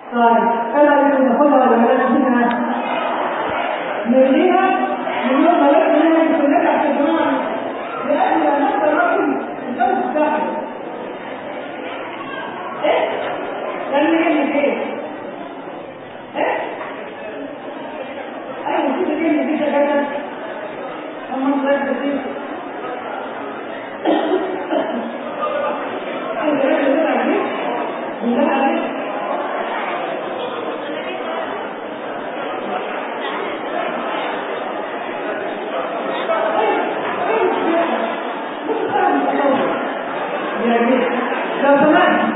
طيب انا اللي ناخدها ولا بلاش منها نرميها من يوم ما لقيت منها مش نرجع في الجماعه لان لما نقدر راجل الجو بتاعه ايه؟ ده اللي جاي ايه؟ ايه؟ ايوه كده كده دي شغاله اما انت رايح بسيط ايوه رايح بسيط عليك بالله عليك لو سمحت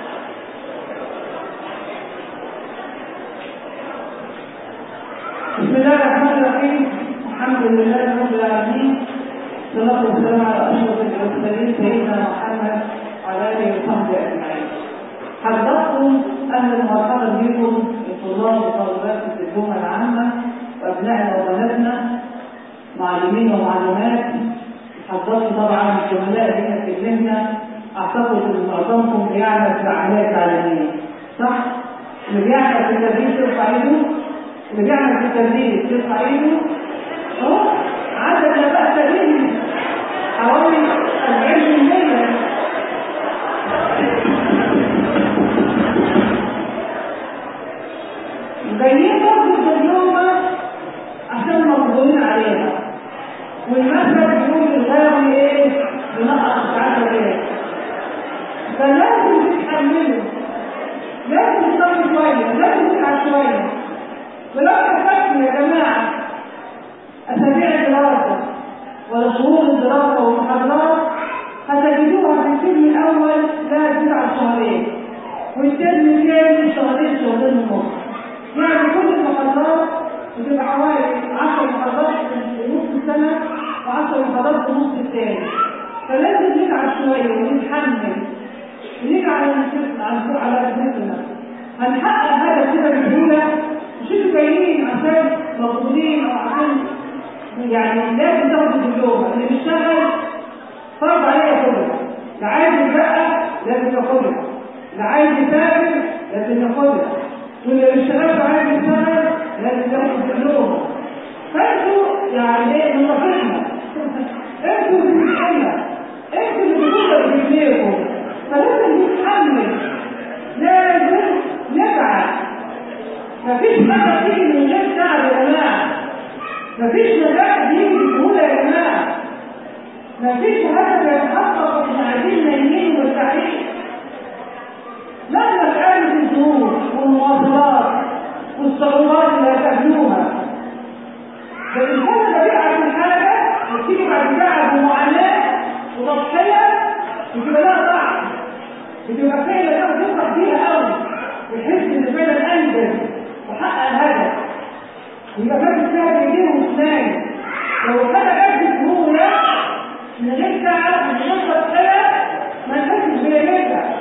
بسم الله الرحمن الرحيم الحمد لله رب العالمين والصلاة والسلام على أشرف المرسلين سيدنا محمد وعلى آله وصحبه أجمعين. حذرتم أن المرحلة بكم لطلاب وطالبات الدبلومة العامة وأبنائنا وبناتنا معلمين ومعلومات حضرت طبعا الزملاء هنا في المهنة أعتقد أن معظمكم بيعمل في عمليات تعليمية صح؟ اللي بيعمل في التدريس يرفع ايده اللي بيعمل في التدريس يرفع ايده اهو عدد لا بأس به حوالي 40% جايين برضه الدبلومة عشان مقبولين عليها والمثل بيقول الغاوي ايه بنقص عشرة ايه فلازم تتحملوا لازم تصلي شوية لازم تتعب شوية ولو كفتوا يا جماعة أسابيع الدراسة ولا شهور الدراسة والمحاضرات هتجدوها في الترم الأول لا تسع شهرين والترم الثاني شهرين شهرين ونص يعني كل المحاضرات بتبقى حوالي 10 محاضرات في نص السنة و10 محاضرات في النص الثاني فلازم نتعب شوية ونتحمل ونيجي على على على نفسنا هنحقق هذا كده بسهولة مش انتوا جايين عشان مضغوطين او عشان يعني لازم تاخدوا الدبلومة اللي بيشتغل فرض عليه ياخدها اللي عايز يتبقى لازم ياخدها اللي عايز يسافر لازم ياخدها واللي ما بيشتغلش عايز يشتغل لازم ياخد الدبلومة فانتوا يعني ايه من نصيحنا انتوا اللي بتتحمل انتوا اللي بتقدروا برجليكم فلازم نتحمل لازم نتعب مفيش حاجه تيجي من غير تعب يا جماعه مفيش نجاح بيجي بسهوله يا جماعه مفيش هدف يتحقق واحنا قاعدين نايمين مرتاحين مهما كانت الظروف والمواصلات والصعوبات اللي هتقابلوها ده الانسان اللي بيعرف الحاجه وتيجي بعد تعب ومعاناه وتضحيه بتبقى لها طعم بتبقى فعلا لو تفرح بيها قوي وتحس ان فعلا انجز وحقق الهدف يبقى فاكر فيها بايديه واسنانه لو كان قد سهوله من غير تعب من غير تضحيه ما نحسش بنتيجه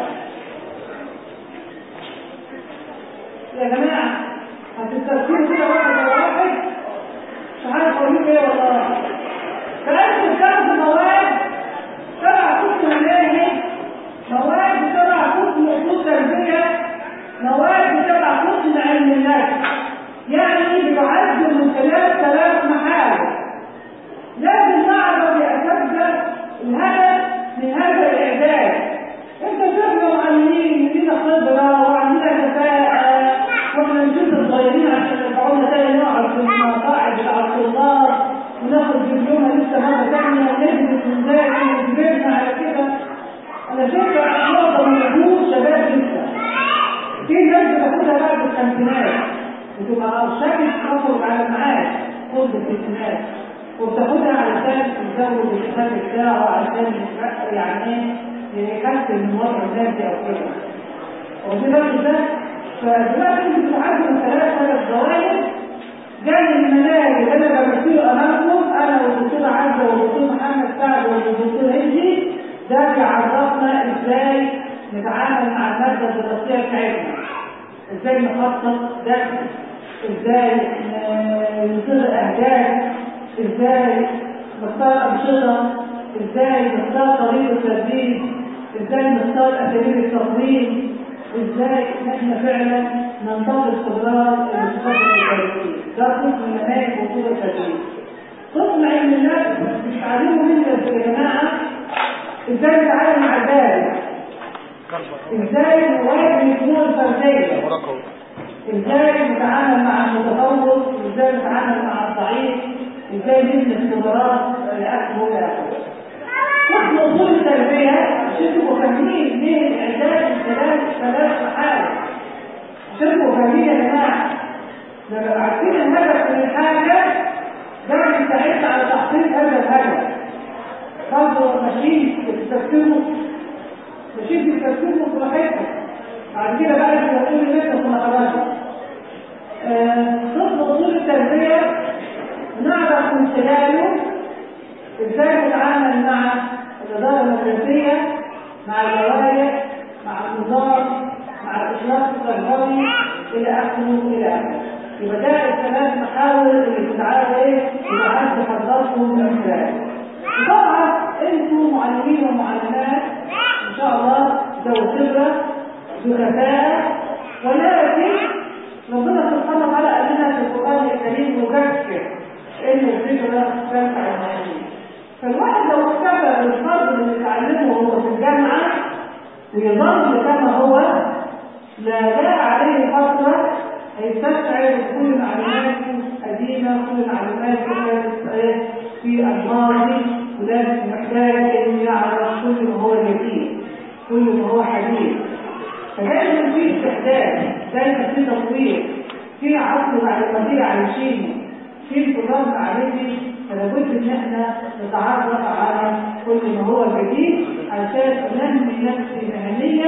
يا جماعه هتسترسلوا كده واحد ورا واحد مش عارف اقول ايه والله فانتوا بتاخدوا مواد تبع كتب مناهج مواد تبع كتب اصول تربيه مواد تبع كتب علم النفس يعني بيعد من ثلاث ثلاث محاور لازم نعرف يا اساتذه الهدف من هذا الاعداد انت شفنا معلمين لينا خبره وعندنا كفاءه واحنا نشوف الصغيرين عشان يرجعونا تاني نقعد في المقاعد بتاع الطلاب وناخد دبلومه لسه مره ثانيه ونثبت ونذاكر وكبرنا على كده انا شايفه معظم النفوس شباب لسه في ناس بتاخدها بعد الخمسينات بتبقى شكل تخرج على المعاش قرب الستينات وبتاخدها علشان تزود الشهاده بتاعه علشان يعني ايه يحسن من وضع المادي او كده واخدين بالكم ده فدلوقتي انتوا بتعدوا ثلاث ثلاث زوايا جاي المناهج اللي انا بمثله امامكم انا والدكتور عزه والدكتور محمد سعد والدكتور هندي ده بيعرفنا ازاي نتعامل مع الماده الدراسيه بتاعتنا ازاي نخطط درس ازاي نصيغ اهداف ازاي نختار انشطه ازاي نختار طريقه التدريس ازاي نختار اساليب التصميم ازاي ان احنا فعلا ننتظر خبرات المتخصص التدريس ده قسم مناهج وطول التدريس قسم علم النفس مش تعلموا منه يا جماعه ازاي نتعامل مع البارد ازاي نواجه الامور الفرديه ازاي نتعامل مع المتفوق ازاي نتعامل مع الضعيف ازاي نبني اختبارات لاخره الى اخره قسم اصول التربيه عشان تبقوا فاهمين ليه الاعداد الثلاث ثلاث محاور عشان تبقوا فاهمين يا جماعه لما عارفين الهدف من الحاجه ده بيساعدنا على تحقيق هذا الهدف برضه ماشيين بتستخدموا ماشيين بتستخدموا براحتكم بعد كده بقى انتوا هتقولوا لسه في مخرجنا قسم اصول التربيه نعرف من خلاله ازاي نتعامل مع الاداره المدرسيه مع اللوائح مع النظام مع الاخلاق التربوي الى اخره الى اخره يبقى ده الثلاث محاور اللي بتتعامل ايه يبقى عايز تحضركم من خلاله طبعا انتم معلمين ومعلمات ان شاء الله ذو خبره بكفاءه ولكن ربنا سبحانه وتعالى قال لنا في القران الكريم مذكر ان الفكره تنفع المعلمين فالواحد لو اختبر الفرد اللي اتعلمه وهو في الجامعه ويظل كما هو لا جاء عليه فتره هيستشعر كل معلوماته قديمه كل معلوماته كانت في الماضي ولازم محتاج انه يعرف كل ما هو جديد كل ما هو حديث فدايما في استحداث دايما في تطوير في عصر بعد ما فيه عايشين في انتظام معرفي فلابد ان احنا نتعرف على كل ما هو جديد عشان انمي نفسي مهنيا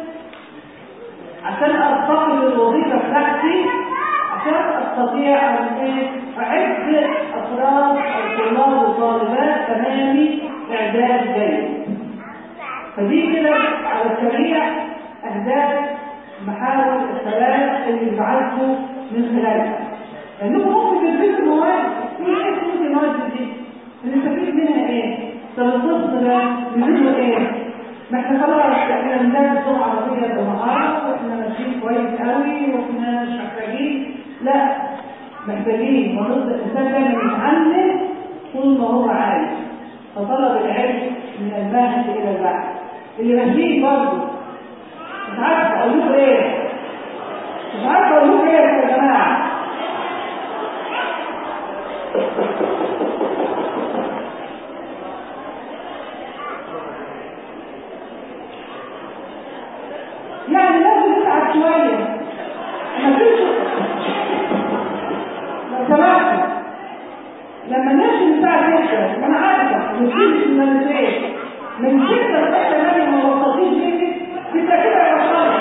عشان ارتقي للوظيفه بتاعتي عشان استطيع ان اعد افراد الطلاب والطالبات امامي اعداد جيد فدي كده على السريع اهداف محاور الثلاث اللي بعثوا من خلالها لانكم ممكن تدرسوا مواد في ايه ممكن المواد دي نستفيد منها ايه طب القسم ده نزيده ايه ما احنا خلاص احنا بندرس لغه عربيه بمهاره واحنا ماشيين كويس قوي واحنا مش محتاجين لا محتاجين ونص الانسان دايما يتعلم طول ما هو عايش فطلب العلم من الباحث الى الباحث اللي ماشيين برضه مش عارف اقول لكم ايه مش عارف اقول لكم ايه يا جماعه يعني لازم نتعب شويه مفيش لو سمحت لما نمشي من الساعه 6 انا عارفه مفيش مدرسين من 6 لغايه 8 موظفين جيبي انت كده يا باشا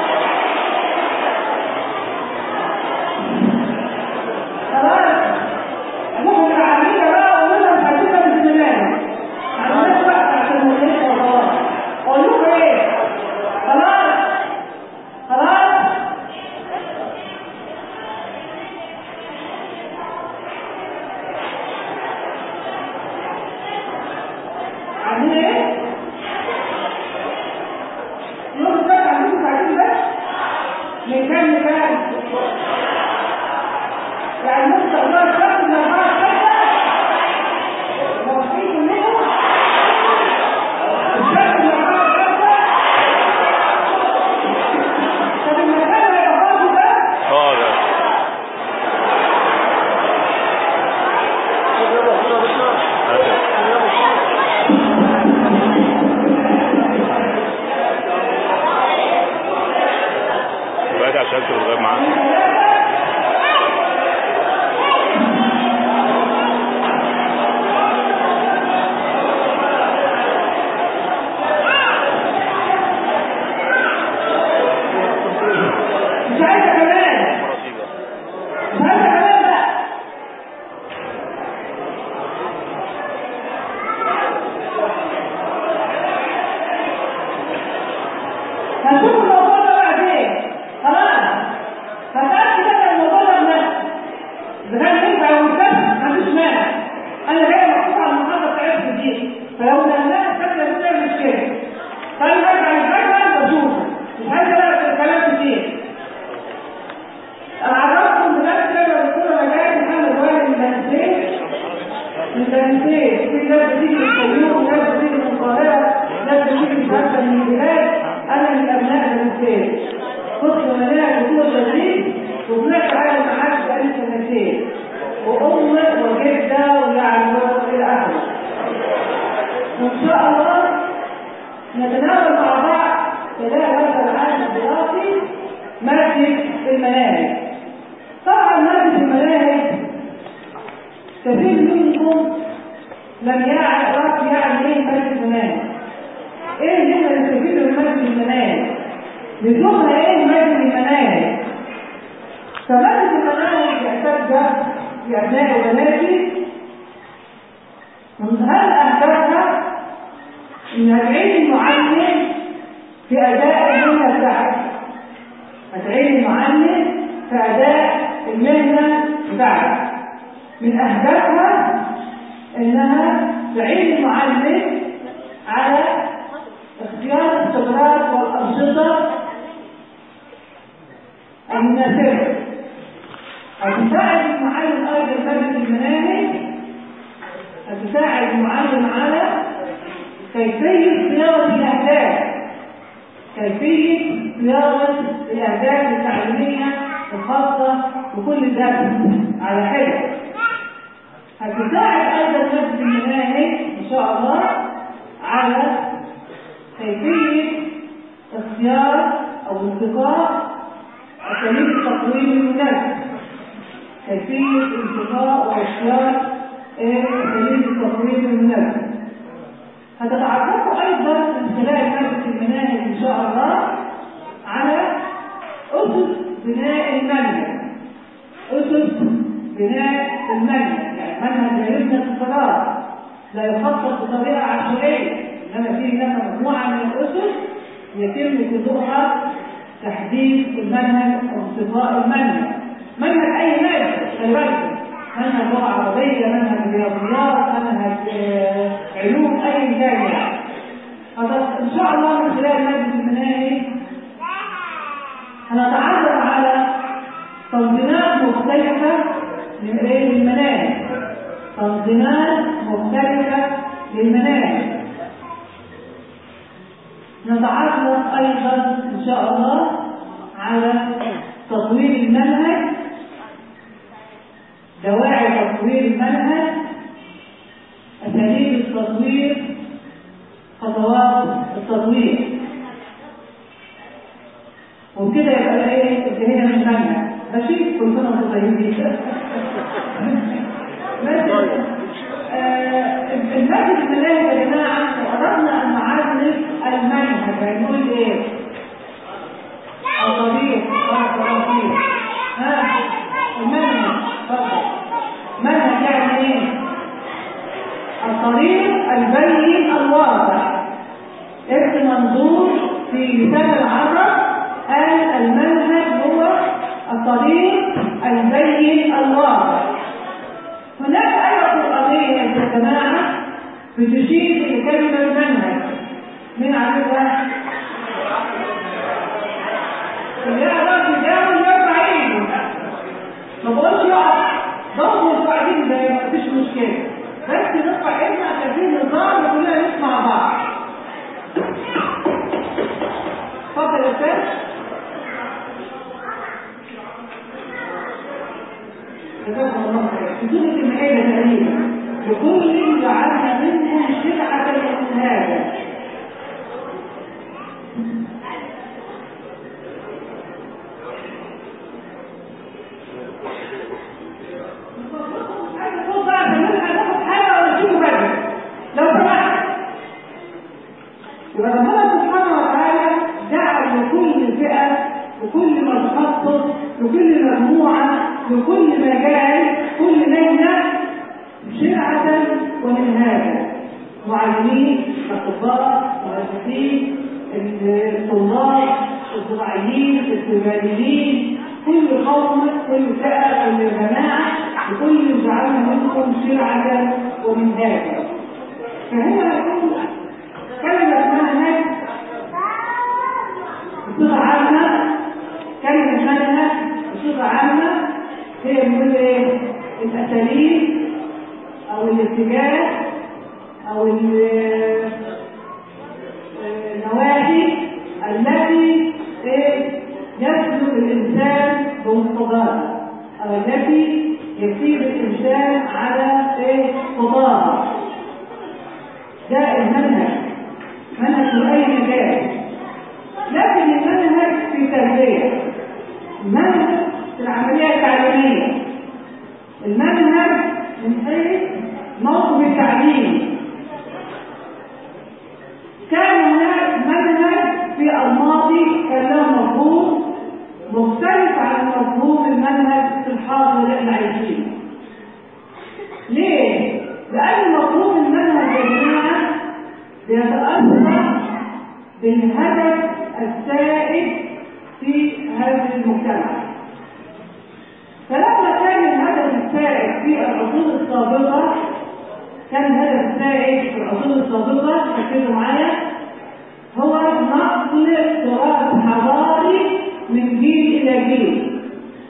خلاص ممكن العمليه بقى اقول لهم هتبقى من زمان ما عندناش وقت عشان نخش وخلاص اقول لكم ايه خلاص خلاص عاملين ايه؟ يوم السبت عندكم ساعتين بس؟ من كام لكام؟ يعني ممكن تقدروا السبت من أربعة لخمسة؟ موافقين كلكم؟ السبت من أربعة لخمسة؟ طب المكان هيبقى فاضي ده؟ اه ده دلوقتي عشان تبقى غير معاك مش عايزة كمان مش عايزة كمان بقى هنشوف الموضوع ده بعدين خلاص هتأكد وطلعت على المعاش بقالي سنتين وأم وجدة ويعني إلى آخره وإن شاء الله نتناول مع بعض خلال هذا العام الدراسي مادة المناهج طبعا مادة المناهج كثير منكم لم يعرف يعني ايه مادة المناهج ايه اللي نستفيد من مادة المناهج لزومها ايه مادة المناهج فمادة المناهج يحتاج في ابناء وبناتي من هل اهدافها ان هتعين المعلم في اداء المهنه بتاعته هتعين المعلم في اداء المهنه بتاعته من اهدافها انها تعين المعلم على اختيار الخبرات والانشطه المناسبه هتساعد المعلم ايضا ماده المناهج هتساعد المعلم على كيفيه صياغه الاهداف كيفيه صياغه الاهداف التعليميه الخاصه بكل درس على حده هتساعد ايضا ماده المناهج ان شاء الله على كيفيه اختيار او انتقاء اساليب التقويم المناسب كيفيه انتقاء واختيار اساليب التقويم المناسب هتتعرفوا ايضا من خلال ماده المناهج ان شاء الله على اسس بناء المنهج اسس بناء المنهج منهج لا يبنى في الفراغ لا يخطط بطريقه عشوائيه انما في هناك مجموعه من الاسس يتم في ضوءها تحديد المنهج او انتقاء المنهج منهج اي ماده خلي بالك منهج لغه عربيه منهج رياضيات منهج آه علوم اي كان يعني هذا ان شاء الله من خلال ماده المناهج هنتعرف على تنظيمات مختلفه للمناهج تنظيمات مختلفة للمناهج نتعرف أيضا إن شاء الله على تطوير المنهج دواعي تطوير المنهج أساليب التطوير خطوات التطوير وبكده يبقى ايه انتهينا من المنهج ماشي كل سنه وانتم طيبين المادة المناهج يا جماعة أردنا أن نعرف المنهج هنقول إيه؟ الطريق الطريق ها المنهج اتفضل منهج يعني إيه؟ الطريق البين الواضح ابن منظور في لسان العرب قال المنهج هو الطريق البين الواضح هناك آية قرآنية يا جماعة بتشير إلى كلمة المنهج من عارفها؟ اللي يعرف يجاوب يرفع ايده ما بقولش يقف ضغط وقاعدين زي ما فيش مشكلة بس نرفع ايدنا عشان في نظام وكلنا نسمع بعض اتفضل يا استاذ جزاكم الله خير سورة المائدة تقريبا لكل جعلنا منكم شرعة منهاجا وربنا سبحانه وتعالى جعل لكل فئة وكل متخصص لكل مجموعة لكل مجال كل مهنة شرعة ومنهاجا معلمين أطباء مهندسين الطلاب الزراعيين التجاريين كل قوم كل فئة كل جماعة لكل جعلنا منكم شرعة ومنهاجا فهنا يكون كلمة منهج بصفة عامة كلمة منهج بصفة عامة هي بنقول ايه الاساليب او الاتجاه او النواحي التي يسلك الانسان بمقتضاها أو التي يسير الإنسان على إيه؟ قضاها ده المنهج منهج من أي مجال لكن المنهج في التربية المنهج في العملية التعليمية المنهج من حيث موقف التعليم كان هناك منهج في الماضي كان له مفهوم مختلف عن مفهوم المنهج في الحاضر اللي احنا عايشينه. ليه؟ لأن مفهوم المنهج يا جماعة بيتأثر بالهدف السائد في هذا المجتمع. فلما كان الهدف السائد في العصور السابقة كان الهدف السائد في العصور السابقة ركزوا معايا هو نقل تراث حضاري من جيل إلى جيل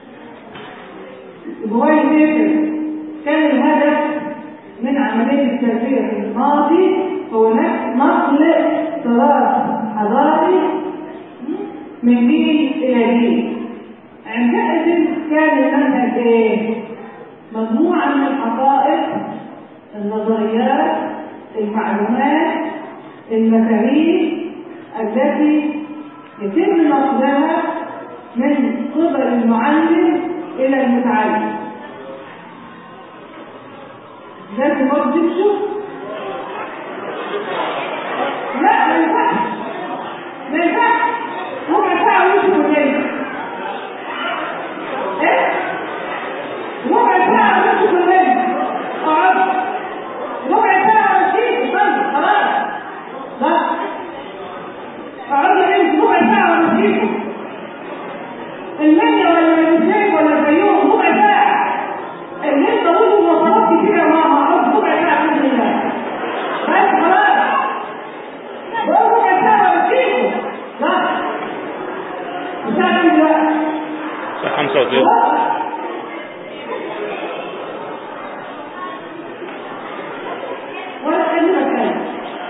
بغاية ذكر كان الهدف من عملية التربية في الماضي هو نقل تراث حضاري من جيل إلى جيل عندئذ كان المنهج ايه؟ مجموعة من الحقائق النظريات المعلومات المفاهيم التي يتم نقلها من قبل المعلم الى المتعلم لازم برضه تمشوا لا ما ينفعش ما ينفعش ربع ساعة ويمشوا بالليل ايه ربع ساعة ويمشوا بالليل اقعد ربع ساعة ومشيت طيب خلاص لا اقعد انت ربع ساعة ومشيت المنيا ولا المسيك ولا الفيوم ربع ساعة اللي انت قلته مواصلات كتير يا ماما اقعد ربع ساعة بإذن الله بس خلاص بقول ربع ساعة ومشيت لا الساعة كام دلوقتي؟ الساعة 5 وثلث ولا كلمة كلمة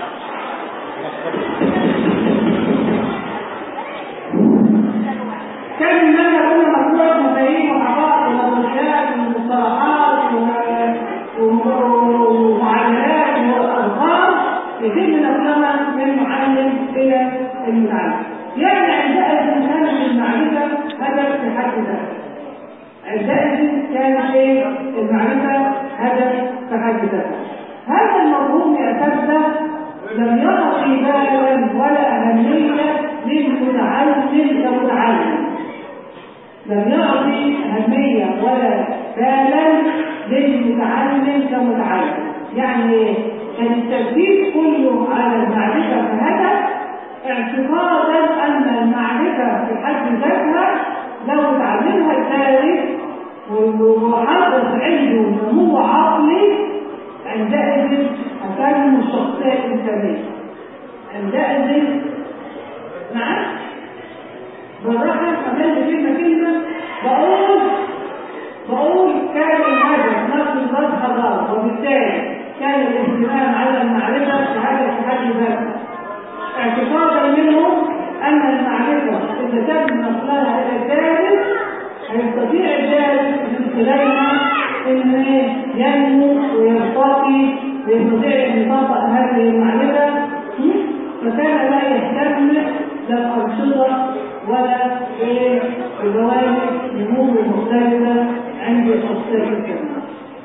كان المنهج قلنا مجموعة مفاهيم وحقائق ونظريات ومصطلحات و- و- ومعادلات وأرقام يتم نقلها من المعلم إلى المتعلم. يعني عندئذ كانت المعرفة هدف في حد ذاته. عندئذ كانت ايه؟ المعرفة هدف في حد ذاته. هذا المفهوم يا أساتذة لم يعطي بالا ولا أهمية للمتعلم كمتعلم. لم يعطي أهمية ولا بالا للمتعلم كمتعلم. يعني ايه؟ كان التركيز كله على المعرفة كهدف اعتقادا أن المعرفة في حد ذاتها لو تعلمها الدارس وحدث عنده نمو عقلي عندئذ هتنمو الشخصية الإنسانية عندئذ نعم بالراحة عملت كلمة كلمة بقول بقول كان الهدف نفس النص حضارة وبالتالي كان الاهتمام على المعرفة كهدف في حد ذاتها اعتقادا منهم أن المعرفة إذا تم نقلها إلى الدارس هيستطيع الدارس من خلالها إن ينمو ويرتقي ويستطيع أن يطبق هذه المعرفة م? فكان لا يهتم لا الأنشطة ولا إيه الجوانب نمو مختلفة عند الشخصية الكاملة.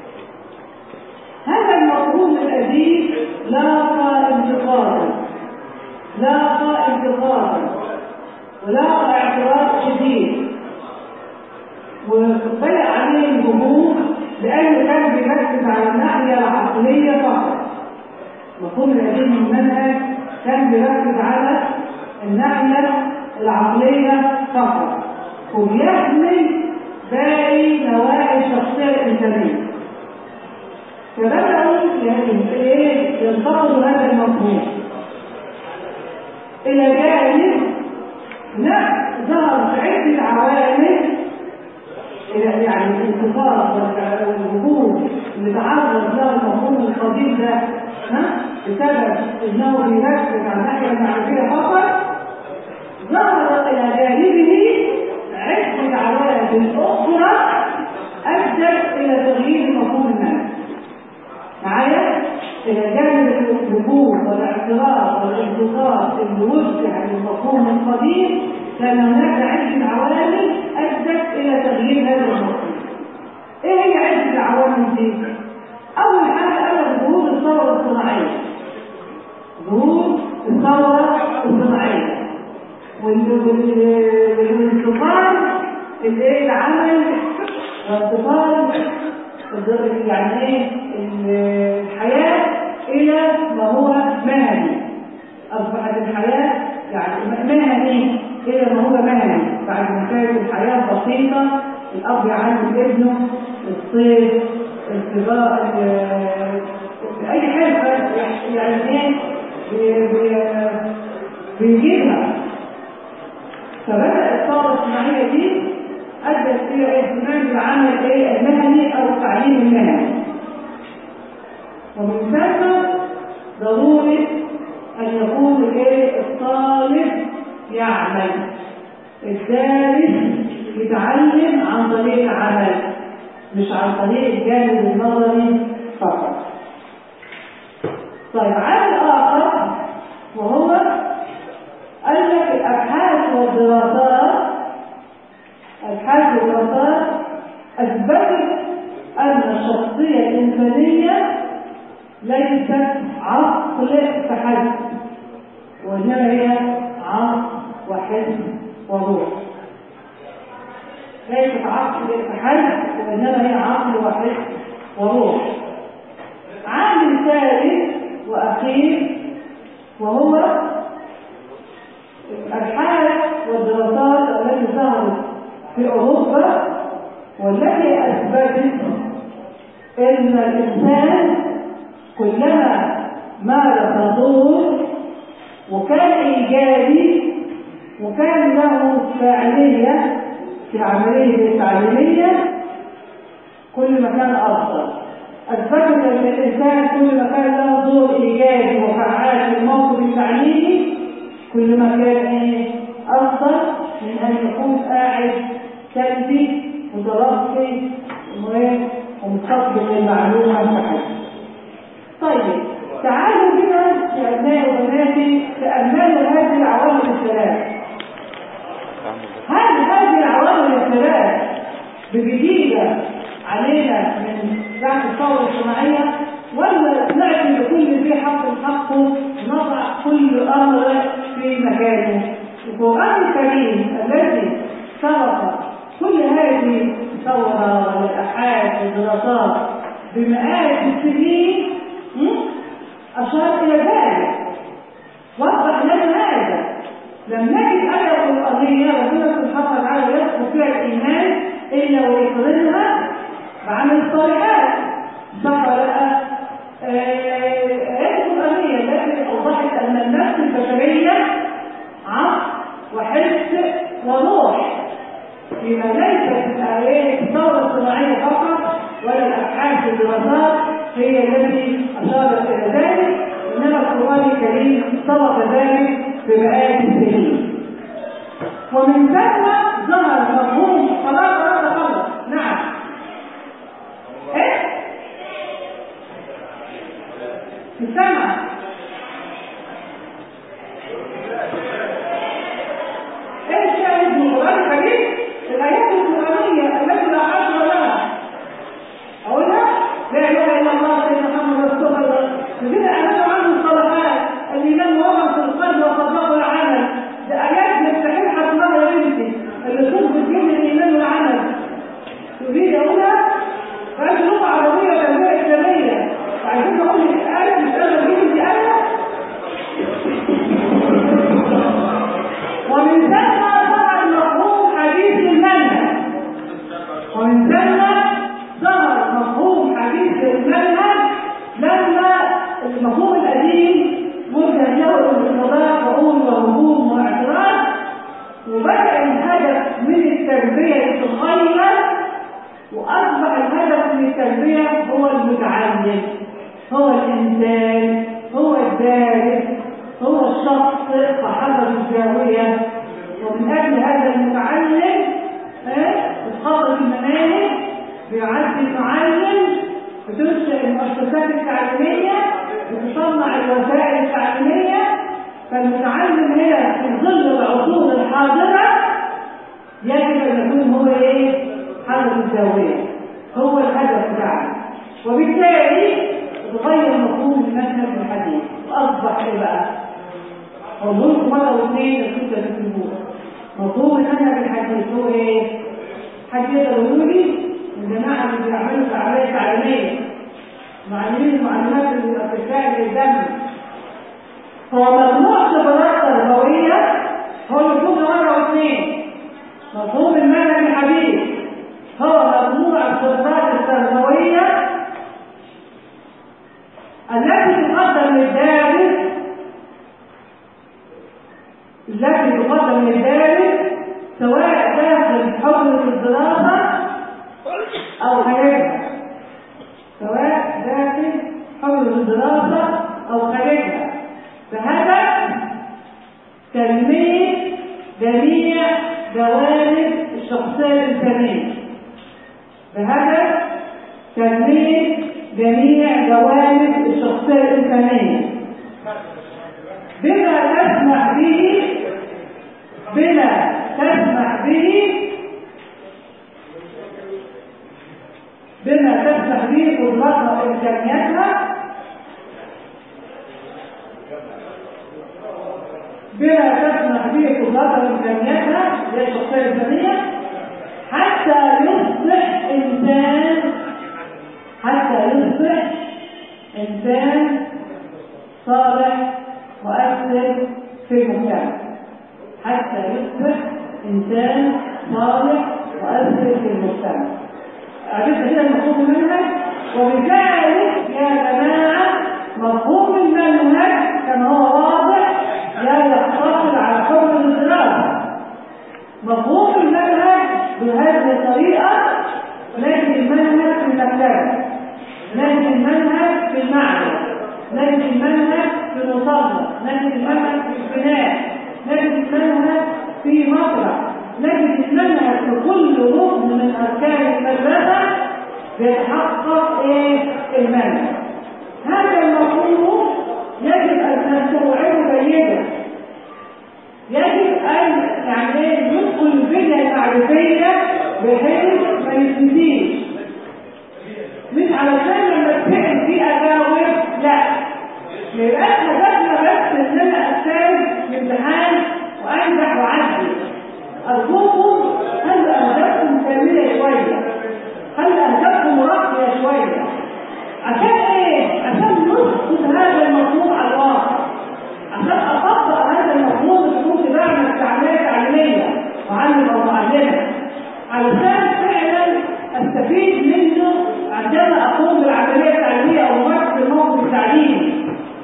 هذا المفهوم القديم لاقى انتقادا لاقى انتقادا ولاقى اعتراض شديد وطلع عليه الجمهور لأنه كان بيركز على الناحية العقلية فقط مفهوم القديم من المنهج كان بيركز على الناحية العقلية فقط وبيحمل باقي نواحي الشخصية الإنسانية فبدأوا ايه ينتقدوا هذا المفهوم إلى جانب لا ظهر في عدة عوامل يعني الانتقاد والهجوم اللي تعرض له المفهوم القديم ده ها بسبب انه بيركز على الناحيه المعرفيه فقط ظهر الى جانبه عده عوامل الأخرى أدت إلى تغيير مفهوم النفس معايا؟ إلى جانب الوجود والاعتراف والانتصار اللي وسع للمفهوم القديم كان هناك عدة عوامل أدت إلى تغيير هذا المفهوم. إيه هي عدة العوامل دي؟ أول حاجة قالت ظهور الثورة الصناعية. ظهور الثورة الصناعية. والانتقال الايه العمل وانتقال يعني ايه الحياة إلى ما هو مهني أصبحت الحياة يعني مهني إلى ما هو مهني بعد ما كانت الحياة بسيطة الأب يعلم ابنه الصيد السباق أي حاجة يعني إيه بيجيبها فبدأ الثورة الصناعية دي أدت إلى اهتمام بالعمل إيه المهني أو التعليم المهني ومن ثم ضرورة أن يكون الإيه الطالب يعمل الدارس يتعلم عن طريق العمل مش عن طريق الجانب النظري فقط طيب عامل آخر وهو قال لك الأبحاث والدراسات الأبحاث والدراسات أثبتت أن الشخصية الإنسانية ليست عقل فحسب وإنما هي عقل وحس وروح ليست عقل فحسب وإنما هي عقل وحس وروح عامل ثالث وأخير وهو الأبحاث والدراسات التي ظهرت في أوروبا والتي أثبتت أن الإنسان كلما مارس دور وكان إيجابي وكان له فاعلية في العملية التعليمية كل ما كان أفضل أثبتت أن الإنسان كل ما كان له دور إيجابي وفعال في الموقف التعليمي كل ما كان أفضل من أن يكون قاعد سلبي متلقي ومتقبل المعلومة فحسب. طيب تعالوا بنا يا أبنائي وبناتي تأملوا هذه العوامل الثلاث. هل هذه العوامل الثلاث بجديدة علينا من بعد الثورة الصناعية ولا نعطي لكل ذي حق حقه نضع كل أمر في مكانه القرآن الكريم الذي سبق كل هذه الثورة والأبحاث والدراسات بمئات السنين أشار إلى ذلك وضح لنا هذا لم نجد آية قرآنية ربنا سبحانه وتعالى يذكر فيها الإيمان إلا ويقرنها بعمل الصالحات صح ولا لا؟ آية قرآنية التي أوضحت أن النفس البشرية عقل وحس وروح فيما ليست الآيات الثورة الصناعية فقط ولا الأبحاث والدراسات هي التي أشارت إلى ذلك إنما القرآن الكريم سبق ذلك بمئات السنين ومن ثم ظهر مفهوم خلاص خلاص خلاص نعم ايه السمع ايه الشاهد من القرآن الكريم الآيات القرآنية التي لا حصر لها أقولها لا إله إلا الله سيدنا محمد رسول الله الذين أعلنوا عنه الصلاحات الإيمان وضع في القلب وصدقوا العمل ده آيات مستحيل حصرها يا بنتي اللي تثبت بين الإيمان والعمل تريد أقولها فهذه لغة عربية تنبيه إسلامية وعايزين نقول لك آية مش قادرة تجيب دي آية ومن ثم ظهر مفهوم حديث المنهج ومن ثم ظهر مفهوم حديث المنهج لما المفهوم القديم وجه له الانقضاء وقول وهجوم واعتراض وبدأ الهدف من التربية تتغير وأصبح الهدف من التربية هو المتعلم هو الإنسان هو الدارس هو الشخص صاحب الزاوية ومن أجل هذا المتعلم اتخذ عندي معلم بتنشئ المؤسسات التعليمية بتصنع الوسائل التعليمية فالمتعلم هنا في ظل العصور الحاضرة يجب أن يكون هو إيه؟ حدث الزاوية هو الهدف بتاعنا وبالتالي تغير مفهوم المنهج الحديث وأصبح إيه بقى؟ أقول لكم مرة واثنين كنت بتكتبوها مفهوم المنهج الحديث هو إيه؟ حد يقدر يقول لي الجماعة اللي بيعملوا فعاليات تعليمية معلمين المعلومات الأطباء اللي قدامنا هو مجموع خبرات تربوية هو المفروض مرة واثنين مفهوم المنهج الحديث هو مجموع الخبرات التربوية التي تقدم للدارس التي تقدم للدارس سواء داخل حجرة الدراسة أو خارجها سواء داخل حجرة الدراسة أو خارجها بهدف تنمية جميع جوانب الشخصية الإنسانية بهدف تنمية جميع جوانب الشخصية الإنسانية بما تسمح به بما تسمح به بما تسمح به قدراتها وإمكانياتها بما تسمح به قدراتها وإمكانياتها هي الشخصية الإنسانية حتى يصبح إنسان حتى يصبح إنسان صالح مؤثر في المجتمع حتى يصبح إنسان صالح مؤثر في المجتمع عرفت كده المفهوم المنهج وبذلك يا جماعة مفهوم المنهج كما هو واضح لا يقتصر على حكم الدراسة مفهوم المنهج بهذه الطريقة لكن المنهج في المكتبة لكن المنهج في المعرض لكن المنهج في المصنف لكن المنهج في البناء لكن المنهج في مطرح لكن المنهج في كل ركن من اركان المدرسه بيتحقق ايه المنهج هذا المفهوم يجب ان نستوعبه جيدا يجب ان يعني ندخل البنيه المعرفيه بحيث ما يتنسيش مش علشان لما تسال فيه اجاوب لا يبقى هدفنا بس ان انا اجتاز الامتحان وانجح واعدي ارجوكم هل اهدافكم كامله شويه هل اهدافكم راقيه شويه عشان ايه عشان نسقط هذا المفهوم على الواقع عشان اطبق هذا المفهوم اللي كنت بعمل كعمليه تعليميه معلم او معلمه علشان فعلا استفيد منه عندما اقوم بالعمليه التعليميه او ممارسه الموقف التعليمي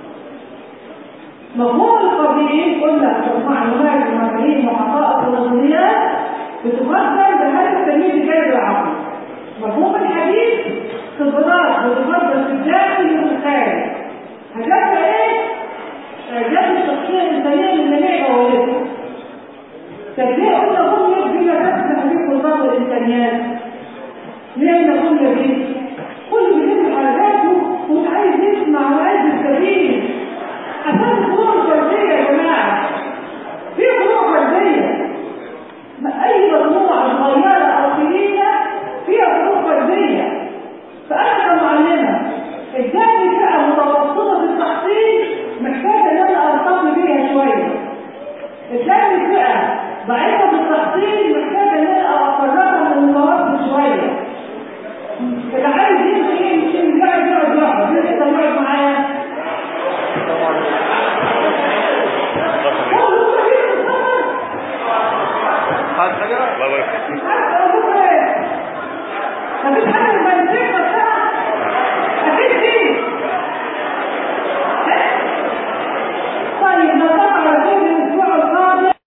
مفهوم القضيين قلنا معلومات ومفاهيم وحقائق ونظريات بتفضل بهذا التمييز الجانب العقلي مفهوم الحديث خبرات بتفضل في الداخل وفي الخارج هدفها ايه؟ اعجاب الشخصيه الانسانيه من جميع جوانبها تبدأ أن نقول بما تفتح في قدرات الإنسانيات ليه نقول به؟ كل بيجيب حاجاته ومش عايز يسمع وعايز يستفيد عشان فروع فردية يا جماعة في فروع فردية أي مجموعة صغيرة أو كبيرة فيها فروع فردية فأنا كمعلمة اداني فئة متوسطة في التحصيل محتاجة إن أنا أرتقي بيها شوية اداني فئة ضعيفة في التحصيل محتاجة إن أنا أقربها من المتوسط شوية اللي عايز يمشي يمشي اللي عايز يقعد يقعد اللي يقدر يقعد معايا الله يبارك فيك. مفيش حاجة